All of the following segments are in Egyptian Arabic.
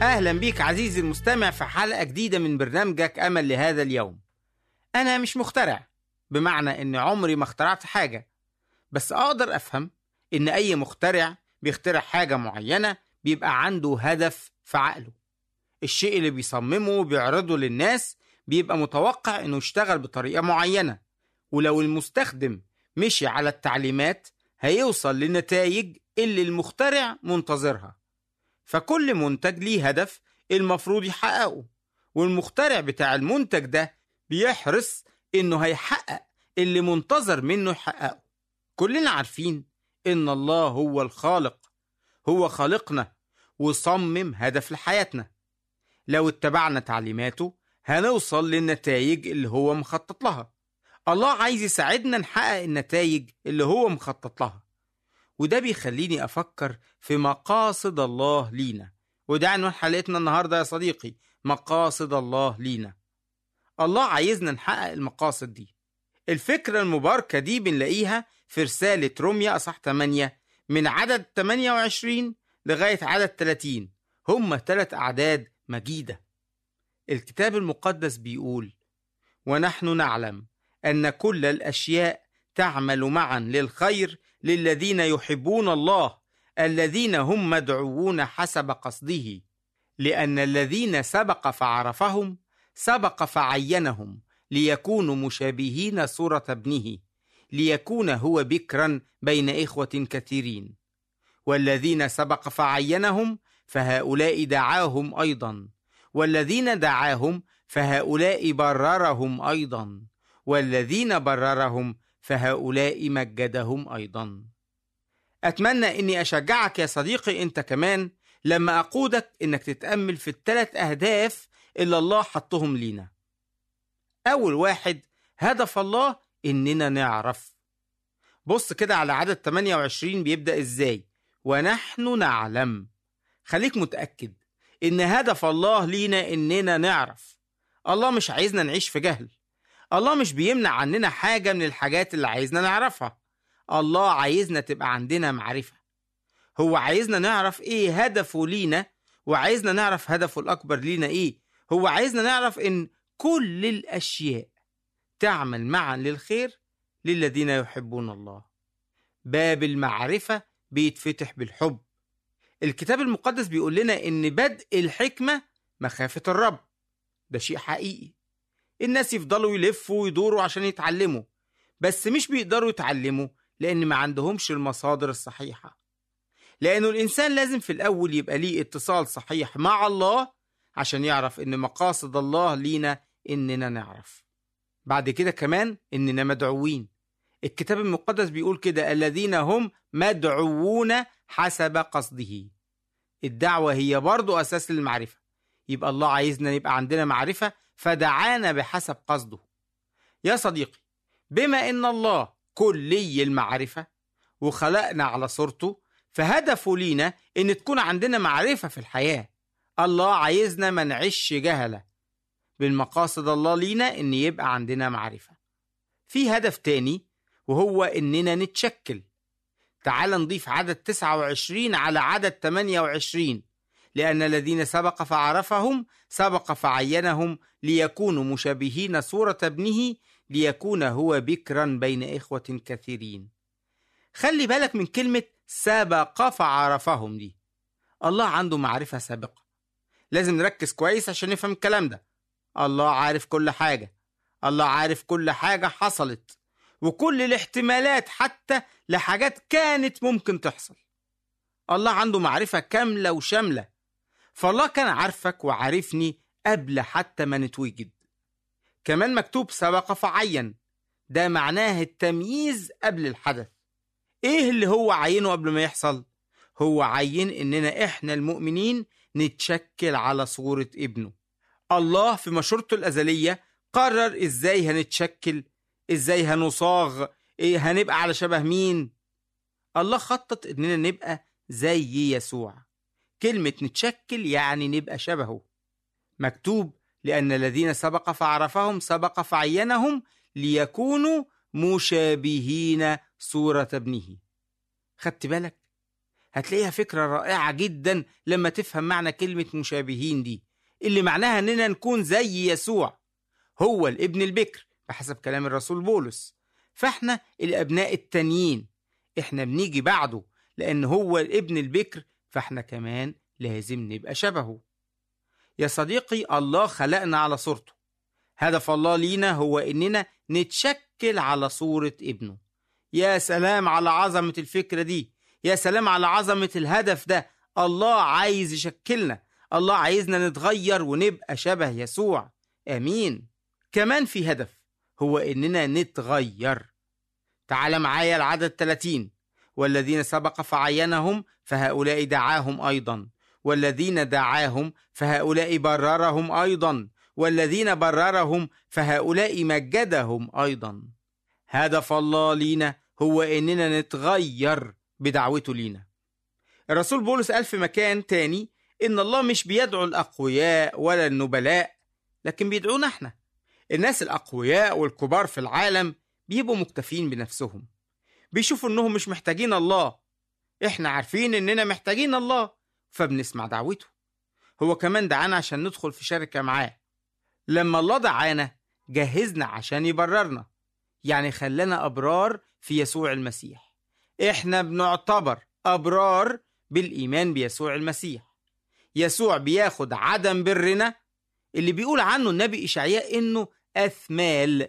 أهلا بيك عزيزي المستمع في حلقة جديدة من برنامجك أمل لهذا اليوم أنا مش مخترع بمعنى إن عمري ما اخترعت حاجة بس أقدر أفهم إن أي مخترع بيخترع حاجة معينة بيبقى عنده هدف في عقله الشيء اللي بيصممه وبيعرضه للناس بيبقى متوقع إنه يشتغل بطريقة معينة ولو المستخدم مشي على التعليمات هيوصل للنتائج اللي المخترع منتظرها فكل منتج ليه هدف المفروض يحققه والمخترع بتاع المنتج ده بيحرص انه هيحقق اللي منتظر منه يحققه كلنا عارفين ان الله هو الخالق هو خالقنا وصمم هدف لحياتنا لو اتبعنا تعليماته هنوصل للنتائج اللي هو مخطط لها الله عايز يساعدنا نحقق النتائج اللي هو مخطط لها وده بيخليني أفكر في مقاصد الله لينا وده عنوان حلقتنا النهاردة يا صديقي مقاصد الله لينا الله عايزنا نحقق المقاصد دي الفكرة المباركة دي بنلاقيها في رسالة روميا أصح 8 من عدد 28 لغاية عدد 30 هم ثلاث أعداد مجيدة الكتاب المقدس بيقول ونحن نعلم أن كل الأشياء تعمل معا للخير للذين يحبون الله الذين هم مدعوون حسب قصده لأن الذين سبق فعرفهم سبق فعينهم ليكونوا مشابهين صورة ابنه ليكون هو بكرا بين إخوة كثيرين والذين سبق فعينهم فهؤلاء دعاهم أيضا والذين دعاهم فهؤلاء بررهم أيضا والذين بررهم فهؤلاء مجدهم أيضا أتمنى أني أشجعك يا صديقي أنت كمان لما أقودك أنك تتأمل في الثلاث أهداف اللي الله حطهم لينا أول واحد هدف الله إننا نعرف بص كده على عدد 28 بيبدأ إزاي ونحن نعلم خليك متأكد إن هدف الله لينا إننا نعرف الله مش عايزنا نعيش في جهل الله مش بيمنع عننا حاجة من الحاجات اللي عايزنا نعرفها الله عايزنا تبقى عندنا معرفة هو عايزنا نعرف ايه هدفه لينا وعايزنا نعرف هدفه الأكبر لينا ايه هو عايزنا نعرف ان كل الأشياء تعمل معا للخير للذين يحبون الله باب المعرفة بيتفتح بالحب الكتاب المقدس بيقول لنا ان بدء الحكمة مخافة الرب ده شيء حقيقي الناس يفضلوا يلفوا ويدوروا عشان يتعلموا بس مش بيقدروا يتعلموا لأن ما عندهمش المصادر الصحيحة لأنه الإنسان لازم في الأول يبقى ليه اتصال صحيح مع الله عشان يعرف إن مقاصد الله لينا إننا نعرف بعد كده كمان إننا مدعوين الكتاب المقدس بيقول كده الذين هم مدعوون حسب قصده الدعوة هي برضو أساس للمعرفة يبقى الله عايزنا يبقى عندنا معرفة فدعانا بحسب قصده يا صديقي بما ان الله كلي المعرفة وخلقنا على صورته فهدفه لينا ان تكون عندنا معرفة في الحياة الله عايزنا ما نعيش جهلة بالمقاصد الله لينا ان يبقى عندنا معرفة في هدف تاني وهو اننا نتشكل تعال نضيف عدد 29 على عدد 28 لأن الذين سبق فعرفهم سبق فعينهم ليكونوا مشابهين صورة ابنه ليكون هو بكرا بين إخوة كثيرين خلي بالك من كلمة سبق فعرفهم دي الله عنده معرفة سابقة لازم نركز كويس عشان نفهم الكلام ده الله عارف كل حاجة الله عارف كل حاجة حصلت وكل الاحتمالات حتى لحاجات كانت ممكن تحصل الله عنده معرفة كاملة وشاملة فالله كان عارفك وعارفني قبل حتى ما نتوجد كمان مكتوب سبق فعين ده معناه التمييز قبل الحدث ايه اللي هو عينه قبل ما يحصل هو عين اننا احنا المؤمنين نتشكل على صورة ابنه الله في مشورته الأزلية قرر ازاي هنتشكل ازاي هنصاغ ايه هنبقى على شبه مين الله خطط اننا نبقى زي يسوع كلمة نتشكل يعني نبقى شبهه مكتوب لأن الذين سبق فعرفهم سبق فعينهم ليكونوا مشابهين صورة ابنه خدت بالك هتلاقيها فكرة رائعة جدا لما تفهم معنى كلمة مشابهين دي اللي معناها اننا نكون زي يسوع هو الابن البكر بحسب كلام الرسول بولس فاحنا الابناء التانيين احنا بنيجي بعده لان هو الابن البكر فاحنا كمان لازم نبقى شبهه يا صديقي الله خلقنا على صورته هدف الله لينا هو اننا نتشكل على صورة ابنه يا سلام على عظمة الفكرة دي يا سلام على عظمة الهدف ده الله عايز يشكلنا الله عايزنا نتغير ونبقى شبه يسوع امين كمان في هدف هو اننا نتغير تعال معايا العدد 30 والذين سبق فعينهم فهؤلاء دعاهم ايضا والذين دعاهم فهؤلاء بررهم ايضا والذين بررهم فهؤلاء مجدهم ايضا هدف الله لينا هو اننا نتغير بدعوته لينا الرسول بولس قال في مكان تاني ان الله مش بيدعو الاقوياء ولا النبلاء لكن بيدعونا احنا الناس الاقوياء والكبار في العالم بيبقوا مكتفين بنفسهم بيشوفوا انهم مش محتاجين الله احنا عارفين اننا محتاجين الله فبنسمع دعوته هو كمان دعانا عشان ندخل في شركة معاه لما الله دعانا جهزنا عشان يبررنا يعني خلانا أبرار في يسوع المسيح إحنا بنعتبر أبرار بالإيمان بيسوع المسيح يسوع بياخد عدم برنا اللي بيقول عنه النبي إشعياء إنه أثمال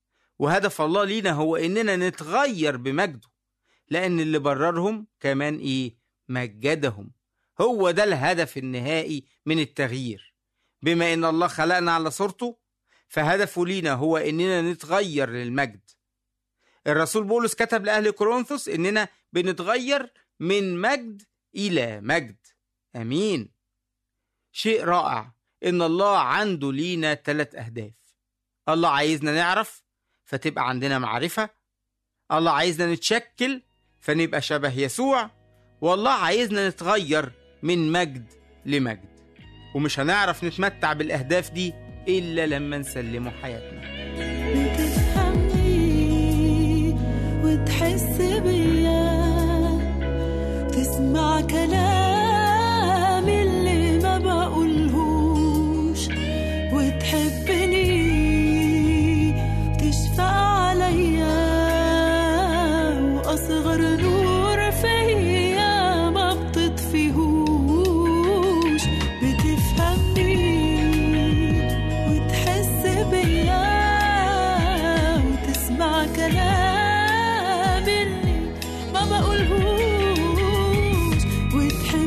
وهدف الله لينا هو إننا نتغير بمجده لأن اللي بررهم كمان إيه مجدهم هو ده الهدف النهائي من التغيير بما ان الله خلقنا على صورته فهدفه لينا هو اننا نتغير للمجد الرسول بولس كتب لاهل كورنثوس اننا بنتغير من مجد الى مجد امين شيء رائع ان الله عنده لينا ثلاث اهداف الله عايزنا نعرف فتبقى عندنا معرفه الله عايزنا نتشكل فنبقى شبه يسوع والله عايزنا نتغير من مجد لمجد ومش هنعرف نتمتع بالأهداف دي إلا لما نسلمه حياتنا بتفهمني وتحس بيا تسمع كلام اللي ما بقولهوش وتحبني تشفى عليا وأصغر نور فيا ما بتطفيهوش بتفهمني وتحس بيا وتسمع كلام اللي ما بقولهوش وتحبني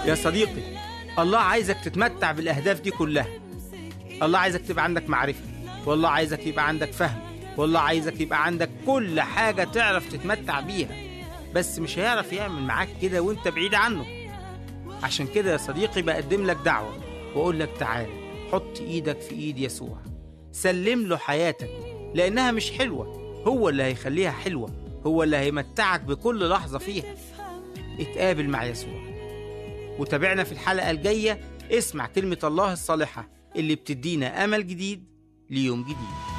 يا صديقي الله عايزك تتمتع بالأهداف دي كلها الله عايزك تبقى عندك معرفة والله عايزك يبقى عندك فهم والله عايزك يبقى عندك كل حاجة تعرف تتمتع بيها بس مش هيعرف يعمل معاك كده وانت بعيد عنه عشان كده يا صديقي بقدم لك دعوة وأقول لك تعالى حط إيدك في إيد يسوع سلم له حياتك لأنها مش حلوة هو اللي هيخليها حلوة هو اللي هيمتعك بكل لحظة فيها اتقابل مع يسوع وتابعنا في الحلقة الجاية اسمع كلمة الله الصالحة اللي بتدينا أمل جديد ليوم جديد